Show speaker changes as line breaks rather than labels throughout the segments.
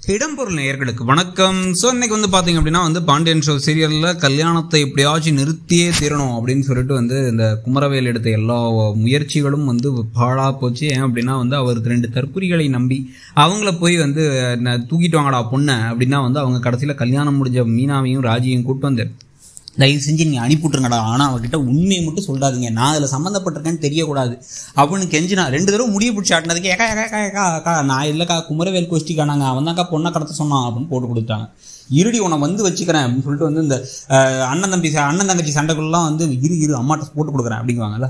இடம்பொருள் நேயர்களுக்கு வணக்கம் ஸோ இன்னைக்கு வந்து பார்த்தீங்க அப்படின்னா வந்து பாண்டியன் ஷோ சீரியலில் கல்யாணத்தை எப்படியாச்சும் நிறுத்தியே தீரணும் அப்படின்னு சொல்லிட்டு வந்து இந்த குமரவேல் எடுத்த எல்லா முயற்சிகளும் வந்து பாழா போச்சு ஏன் அப்படின்னா வந்து அவருக்கு ரெண்டு தற்குறிகளை நம்பி அவங்கள போய் வந்து ந- தூக்கிட்டு வாங்கடா பொண்ணை அப்படின்னா வந்து அவங்க கடைசியில் கல்யாணம் முடிஞ்ச மீனாவையும் ராஜியையும் கூட்டு வந்து தயவு செஞ்சு நீங்கள் அனுப்பிவிட்ருங்கடா ஆனால் அவகிட்ட உண்மையை மட்டும் சொல்லாதீங்க நான் அதில் சம்மந்தப்பட்டிருக்கேன்னு தெரியக்கூடாது அப்படின்னு கெஞ்சினா ரெண்டு தடவை முடிய பிடிச்சி ஆட்டினதுக்கு ஏக்கா ஏக்கா ஏக்கா ஏக்கா அக்கா நான் இல்லைக்கா குமரவேல் கோஷ்டிக்கானாங்க அவன் தான்க்கா பொண்ணை கடத்த சொன்னான் அப்படின்னு போட்டு கொடுத்தாங்க இருடி உன்னை வந்து வச்சுக்கிறேன் அப்படின்னு சொல்லிட்டு வந்து இந்த அஹ், அண்ணன் தம்பி ச- அண்ணன் தங்கச்சி சண்டைக்குள்ளலாம் வந்து இரு இரு அம்மாட்ட போட்டு கொடுக்குறேன் அப்படிங்குவாங்கல்ல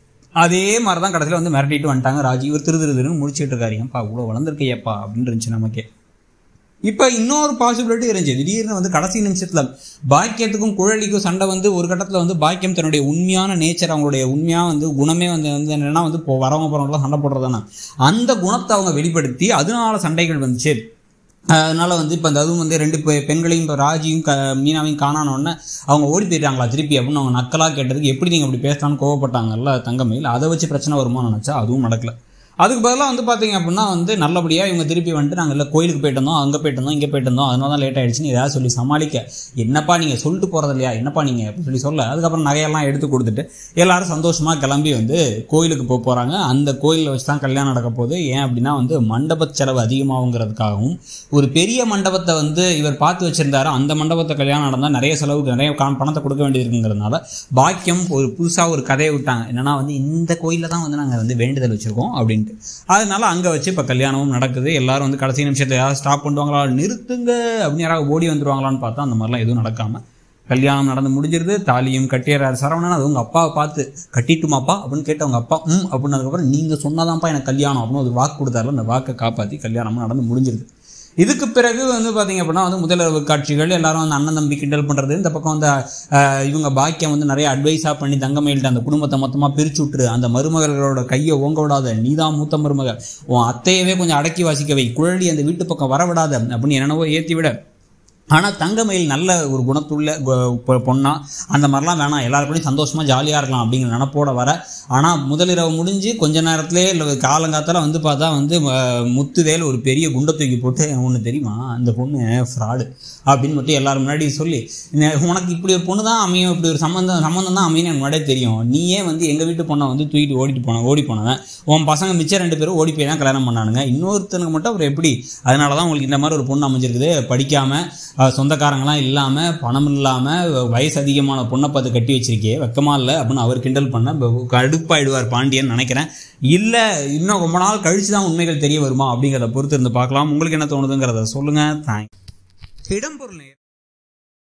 அதே மாதிரி தான் கடைசியில் வந்து மிரட்டிட்டு வந்துட்டாங்க ராஜி இவர் திரு திரு திருன்னு முடிச்சிட்டு இருக்காரு ஏப்பா இவ்வளோ வளர்ந்துருக்கையப்பா அப்படின்னு இருந்துச்சு நமக்கே இப்போ இன்னொரு பாசிபிலிட்டி இருந்துச்சு திடீர்னு வந்து கடைசி நிமிஷத்தில் பாக்கியத்துக்கும் குழலிக்கும் சண்டை வந்து ஒரு கட்டத்தில் வந்து பாக்கியம் தன்னுடைய உண்மையான நேச்சர் அவங்களுடைய உண்மையாக வந்து குணமே வந்து வந்து என்னன்னா வந்து இப்போ வரவங்க போகிறவங்களாம் சண்டை போடுறதானே அந்த குணத்தை அவங்க வெளிப்படுத்தி அதனால சண்டைகள் வந்துச்சு அதனால வந்து இப்போ அந்த அதுவும் வந்து ரெண்டு பெ- பெண்களையும் இப்போ ராஜியும் க மீனாவையும் காணானோடனே அவங்க ஓடி போயிட்டாங்களா திருப்பி அப்படின்னு அவங்க நக்கலாக கேட்டதுக்கு எப்படி நீங்கள் அப்படி பேசலாம்னு கோவப்பட்டாங்கல்ல தங்கமயில் அதை வச்சு பிரச்சனை வருமா நினச்சா அதுவும் நடக்கல அதுக்கு பதிலாக வந்து பார்த்தீங்க அப்படின்னா வந்து நல்லபடியாக இவங்க திருப்பி வந்துட்டு நாங்கள் இல்லை கோயிலுக்கு போயிட்டு இருந்தோம் அங்கே போயிட்டு இருந்தோம் இங்கே போயிட்டு இருந்தோம் அதனால தான் லேட் ஆயிடுச்சுன்னு ஏதாவது சொல்லி சமாளிக்க என்னப்பா நீங்கள் சொல்லிட்டு போகிறது இல்லையா என்னப்பா நீங்கள் அப்படின்னு சொல்லி சொல்ல அதுக்கப்புறம் நகையெல்லாம் எடுத்து கொடுத்துட்டு எல்லாரும் சந்தோஷமாக கிளம்பி வந்து கோயிலுக்கு போக போகிறாங்க அந்த கோயிலில் வச்சு தான் கல்யாணம் நடக்க போகுது ஏன் அப்படின்னா வந்து மண்டப செலவு அதிகமாகுங்கிறதுக்காகவும் ஒரு பெரிய மண்டபத்தை வந்து இவர் பார்த்து வச்சிருந்தாரு அந்த மண்டபத்தை கல்யாணம் நடந்தால் நிறைய செலவுக்கு நிறைய கா- பணத்தை கொடுக்க வேண்டியது இருக்குங்கிறதுனால பாக்கியம் ஒரு புதுசாக ஒரு கதையை விட்டாங்க என்னன்னா வந்து இந்த கோயிலில் தான் வந்து நாங்கள் வந்து வேண்டுதல் வச்சுருக்கோம் அப்படின்ட்டு அதனால அங்கே வச்சு இப்போ கல்யாணமும் நடக்குது எல்லாரும் வந்து கடைசி நிமிஷத்தில் யாராவது ஸ்டாப் பண்ணுவாங்களா நிறுத்துங்க அப்படின்னு யாராவது ஓடி வந்துருவாங்களான்னு பார்த்தா அந்த மாதிரிலாம் எதுவும் நடக்காமல் கல்யாணம் நடந்து முடிஞ்சிருது தாலியும் கட்டிடுறாரு சரவணன் அது உங்கள் அப்பாவை பார்த்து கட்டிட்டுமாப்பா அப்படின்னு கேட்டு அவங்க அப்பா ம் அப்படின்னதுக்கப்புறம் நீங்கள் சொன்னாதான்ப்பா எனக்கு கல்யாணம் அப்படின்னு ஒரு வாக்கு கொடுத்தாரு அந்த வாக்கை காப்பாற்றி கல்யாணமும் நடந்து முடிஞ்சிருது இதுக்கு பிறகு வந்து பார்த்தீங்க அப்படின்னா வந்து முதலிரவு காட்சிகள் எல்லாரும் வந்து அண்ணன் தம்பி கிண்டல் பண்ணுறது இந்த பக்கம் வந்து அஹ், இவங்க பாக்கியம் வந்து நிறைய அட்வைஸாக பண்ணி தங்கமயில்கிட்ட அந்த குடும்பத்தை மொத்தமாக பிரிச்சு விட்டுரு அந்த மருமகளோட கையை ஓங்க விடாத நீதான் மூத்த மருமக உன் அத்தையவே கொஞ்சம் அடக்கி வாசிக்க வை குழலி அந்த வீட்டு பக்கம் வர விடாத அப்படின்னு என்னென்னவோ ஏற்றி விட ஆனால் தங்கமயில் நல்ல ஒரு குணத்துள்ள கு- பொ- பொண்ணா அந்த மாதிரிலாம் வேணாம் எல்லாருக்கூடயும் சந்தோஷமாக ஜாலியாக இருக்கலாம் அப்படிங்கிற நினப்போட வர ஆனால் முதலிரவு முடிஞ்சு கொஞ்ச நேரத்திலே இல்லை காலங்காத்தால வந்து பார்த்தா வந்து அஹ், முத்துவேல் ஒரு பெரிய குண்டை தூக்கி போட்டு ஒன்று தெரியுமா அந்த பொண்ணு ஃப்ராடு அப்படின்னு மட்டும் எல்லாரும் முன்னாடி சொல்லி "நே- உனக்கு இப்படி ஒரு பொண்ணு தான் அமையும் இப்படி ஒரு சம்மந்தம் சம்மந்தம் தான் அமையும் எனக்கு முன்னாடியே தெரியும் நீயே வந்து எங்கள் வீட்டு பொண்ணை வந்து தூக்கிட்டு ஓடிட்டு போன ஓடி போனவன் உன் பசங்க மிச்சம் ரெண்டு பேரும் ஓடி போய் தான் கல்யாணம் பண்ணானுங்க இன்னொருத்தனுக்கு மட்டும் அப்புறம் எப்படி அதனால தான் உங்களுக்கு இந்த மாதிரி ஒரு பொண்ணு அமைஞ்சிருக்குது படிக்காமல் சொந்தக்காரங்களாம் இல்லாமல் பணம் இல்லாமல் வயசு அதிகமான பொண்ணை பார்த்து கட்டி வச்சிருக்கே வெக்கமா இல்லை அப்படின்னு அவர் கிண்டல் பண்ண ப- கடுப்பாயிடுவார் பாண்டியன் நினைக்கிறேன் இல்லை இன்னும் ரொம்ப நாள் கழிச்சு தான் உண்மைகள் தெரிய வருமா அப்படிங்கிறத பொறுத்து இருந்து பார்க்கலாம் உங்களுக்கு என்ன தோணுதுங்கிறத சொல்லுங்கள் தேங்க்ஸ் இடம்பொருள் நேயர்